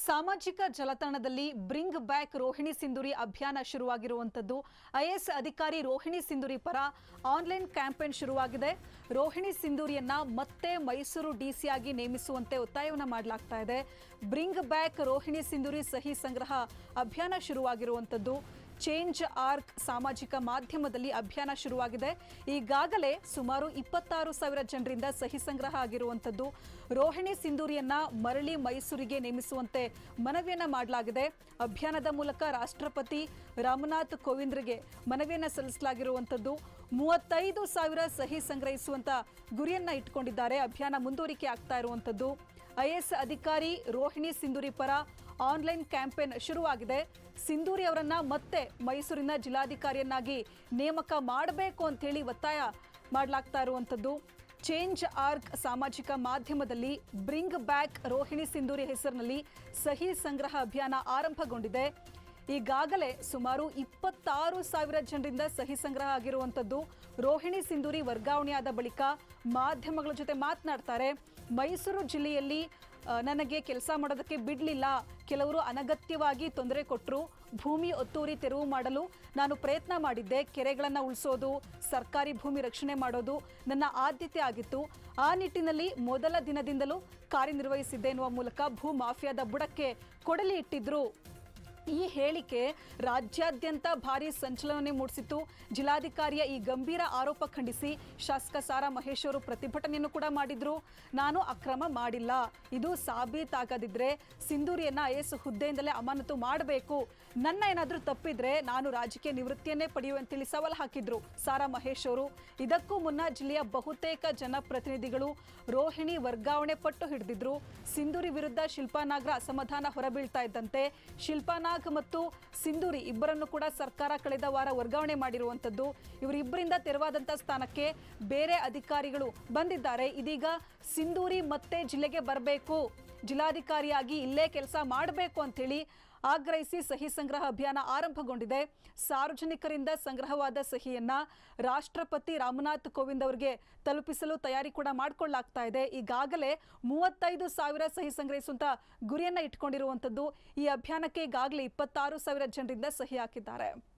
ಸಾಮಾಜಿಕ ಜಾಲತಾಣದಲ್ಲಿ bring back Rohini Sindhuri ಅಭಿಯಾನ ಶುರುವಾಗಿರುವಂತದ್ದು ಐಎಎಸ್ ಅಧಿಕಾರಿ ರೋಹಿಣಿ ಸಿಂಧೂರಿ ಪರ ಆನ್ಲೈನ್ ಕ್ಯಾಂಪೇನ್ ಶುರುವಾಗಿದೆ ರೋಹಿಣಿ ಸಿಂಧೂರಿಯನ್ನ ಮತ್ತೆ ಮೈಸೂರು ಡಿಸಿಯಾಗಿ ನೇಮಿಸುವಂತೆ ಒತ್ತಾಯವನ್ನು ಮಾಡಲಾಗ್ತಾ ಇದೆ ಬ್ರಿಂಗ್ ಬ್ಯಾಕ್ ರೋಹಿಣಿ ಸಿಂಧೂರಿ ಸಹಿ ಸಂಗ್ರಹ ಅಭಿಯಾನ ಶುರುವಾಗಿರುವಂತದ್ದು ಚೇಂಜ್ ಆರ್ಕ್ ಸಾಮಾಜಿಕ ಮಾಧ್ಯಮದಲ್ಲಿ ಅಭಿಯಾನ ಶುರುವಾಗಿದೆ ಈಗಾಗಲೇ ಸುಮಾರು ಇಪ್ಪತ್ತಾರು ಸಾವಿರ ಜನರಿಂದ ಸಹಿ ಸಂಗ್ರಹ ಆಗಿರುವಂಥದ್ದು ರೋಹಿಣಿ ಸಿಂಧೂರಿಯನ್ನ ಮರಳಿ ಮೈಸೂರಿಗೆ ನೇಮಿಸುವಂತೆ ಮನವಿಯನ್ನ ಮಾಡಲಾಗಿದೆ ಅಭಿಯಾನದ ಮೂಲಕ ರಾಷ್ಟ್ರಪತಿ ರಾಮನಾಥ್ ಕೋವಿಂದ್ರಿಗೆ ಮನವಿಯನ್ನ ಸಲ್ಲಿಸಲಾಗಿರುವಂಥದ್ದು ಮೂವತ್ತೈದು ಸಾವಿರ ಸಹಿ ಸಂಗ್ರಹಿಸುವಂತ ಗುರಿಯನ್ನ ಇಟ್ಕೊಂಡಿದ್ದಾರೆ ಅಭಿಯಾನ ಮುಂದುವರಿಕೆ ಆಗ್ತಾ ಇರುವಂಥದ್ದು ಐಎಎಸ್ ಅಧಿಕಾರಿ ರೋಹಿಣಿ ಸಿಂಧೂರಿ ಪರ ಆನ್ಲೈನ್ ಕ್ಯಾಂಪೇನ್ ಶುರುವಾಗಿದೆ ಸಿಂಧೂರಿ ಅವರನ್ನ ಮತ್ತೆ ಮೈಸೂರಿನ ಜಿಲ್ಲಾಧಿಕಾರಿಯನ್ನಾಗಿ ನೇಮಕ ಮಾಡಬೇಕು ಅಂತೇಳಿ ಒತ್ತಾಯ ಮಾಡಲಾಗ್ತಾ ಇರುವಂಥದ್ದು ಚೇಂಜ್ ಆರ್ಕ್ ಸಾಮಾಜಿಕ ಮಾಧ್ಯಮದಲ್ಲಿ ಬ್ರಿಂಗ್ ಬ್ಯಾಕ್ ರೋಹಿಣಿ ಸಿಂಧೂರಿ ಹೆಸರಿನಲ್ಲಿ ಸಹಿ ಸಂಗ್ರಹ ಅಭಿಯಾನ ಆರಂಭಗೊಂಡಿದೆ ಈಗಾಗಲೇ ಸುಮಾರು ಇಪ್ಪತ್ತಾರು ಸಾವಿರ ಜನರಿಂದ ಸಹಿ ಸಂಗ್ರಹ ಆಗಿರುವಂಥದ್ದು ರೋಹಿಣಿ ಸಿಂಧೂರಿ ವರ್ಗಾವಣೆಯಾದ ಬಳಿಕ ಮಾಧ್ಯಮಗಳ ಜೊತೆ ಮಾತನಾಡ್ತಾರೆ ಮೈಸೂರು ಜಿಲ್ಲೆಯಲ್ಲಿ ಆ, ನನಗೆ ಕೆಲಸ ಮಾಡೋದಕ್ಕೆ ಬಿಡಲಿಲ್ಲ ಕೆಲವರು ಅನಗತ್ಯವಾಗಿ ತೊಂದರೆ ಕೊಟ್ಟರು ಭೂಮಿ ಒತ್ತುವರಿ ತೆರವು ಮಾಡಲು ನಾನು ಪ್ರಯತ್ನ ಮಾಡಿದ್ದೆ ಕೆರೆಗಳನ್ನು ಉಳಿಸೋದು ಸರ್ಕಾರಿ ಭೂಮಿ ರಕ್ಷಣೆ ಮಾಡೋದು ನನ್ನ ಆದ್ಯತೆ ಆಗಿತ್ತು ಆ ನಿಟ್ಟಿನಲ್ಲಿ ಮೊದಲ ದಿನದಿಂದಲೂ ಕಾರ್ಯನಿರ್ವಹಿಸಿದ್ದೆ ಎನ್ನುವ ಮೂಲಕ ಭೂ ಮಾಫಿಯಾದ ಬುಡಕ್ಕೆ ಕೊಡಲಿ ಇಟ್ಟಿದ್ರು ಈ ಹೇಳಿಕೆ ರಾಜ್ಯಾದ್ಯಂತ ಭಾರಿ ಸಂಚಲನ ಮೂಡಿಸಿತ್ತು ಜಿಲ್ಲಾಧಿಕಾರಿಯ ಈ ಗಂಭೀರ ಆರೋಪ ಖಂಡಿಸಿ ಶಾಸಕ ಸಾರಾ ಮಹೇಶ್ ಅವರು ಪ್ರತಿಭಟನೆಯನ್ನು ಕೂಡ ಮಾಡಿದ್ರು ನಾನು ಅಕ್ರಮ ಮಾಡಿಲ್ಲ ಇದು ಸಾಬೀತಾಗದಿದ್ರೆ ಸಿಂಧೂರಿಯನ್ನ ಐಎಸ್ ಹುದ್ದೆಯಿಂದಲೇ ಅಮಾನತು ಮಾಡಬೇಕು ನನ್ನ ಏನಾದರೂ ತಪ್ಪಿದ್ರೆ ನಾನು ರಾಜಕೀಯ ನಿವೃತ್ತಿಯನ್ನೇ ಪಡೆಯುವಂತೇಳಿ ಸವಾಲು ಹಾಕಿದ್ರು ಸಾರಾ ಮಹೇಶ್ ಅವರು ಇದಕ್ಕೂ ಮುನ್ನ ಜಿಲ್ಲೆಯ ಬಹುತೇಕ ಜನಪ್ರತಿನಿಧಿಗಳು ರೋಹಿಣಿ ವರ್ಗಾವಣೆ ಪಟ್ಟು ಹಿಡಿದಿದ್ರು ಸಿಂಧೂರಿ ವಿರುದ್ಧ ಶಿಲ್ಪಾನಾಗ್ರ ಅಸಮಾಧಾನ ಹೊರಬೀಳ್ತಾ ಇದ್ದಂತೆ ಶಿಲ್ಪಾನಾಗ್ ಮತ್ತು ಸಿಂಧೂರಿ ಇಬ್ಬರನ್ನು ಕೂಡ ಸರ್ಕಾರ ಕಳೆದ ವಾರ ವರ್ಗಾವಣೆ ಮಾಡಿರುವಂತದ್ದು ಇವರಿಬ್ಬರಿಂದ ತೆರವಾದಂತ ಸ್ಥಾನಕ್ಕೆ ಬೇರೆ ಅಧಿಕಾರಿಗಳು ಬಂದಿದ್ದಾರೆ ಇದೀಗ ಸಿಂಧೂರಿ ಮತ್ತೆ ಜಿಲ್ಲೆಗೆ ಬರಬೇಕು ಜಿಲ್ಲಾಧಿಕಾರಿಯಾಗಿ ಇಲ್ಲೇ ಕೆಲಸ ಮಾಡಬೇಕು ಅಂತೇಳಿ ಆಗ್ರಹಿಸಿ ಸಹಿ ಸಂಗ್ರಹ ಅಭಿಯಾನ ಆರಂಭಗೊಂಡಿದೆ ಸಾರ್ವಜನಿಕರಿಂದ ಸಂಗ್ರಹವಾದ ಸಹಿಯನ್ನ ರಾಷ್ಟ್ರಪತಿ ರಾಮನಾಥ್ ಕೋವಿಂದ್ ಅವರಿಗೆ ತಲುಪಿಸಲು ತಯಾರಿ ಕೂಡ ಮಾಡಿಕೊಳ್ಳಲಾಗ್ತಾ ಇದೆ ಈಗಾಗಲೇ ಮೂವತ್ತೈದು ಸಾವಿರ ಸಹಿ ಸಂಗ್ರಹಿಸುವಂತ ಗುರಿಯನ್ನ ಇಟ್ಕೊಂಡಿರುವಂತದ್ದು ಈ ಅಭಿಯಾನಕ್ಕೆ ಈಗಾಗಲೇ ಇಪ್ಪತ್ತಾರು ಸಾವಿರ ಜನರಿಂದ ಸಹಿ ಹಾಕಿದ್ದಾರೆ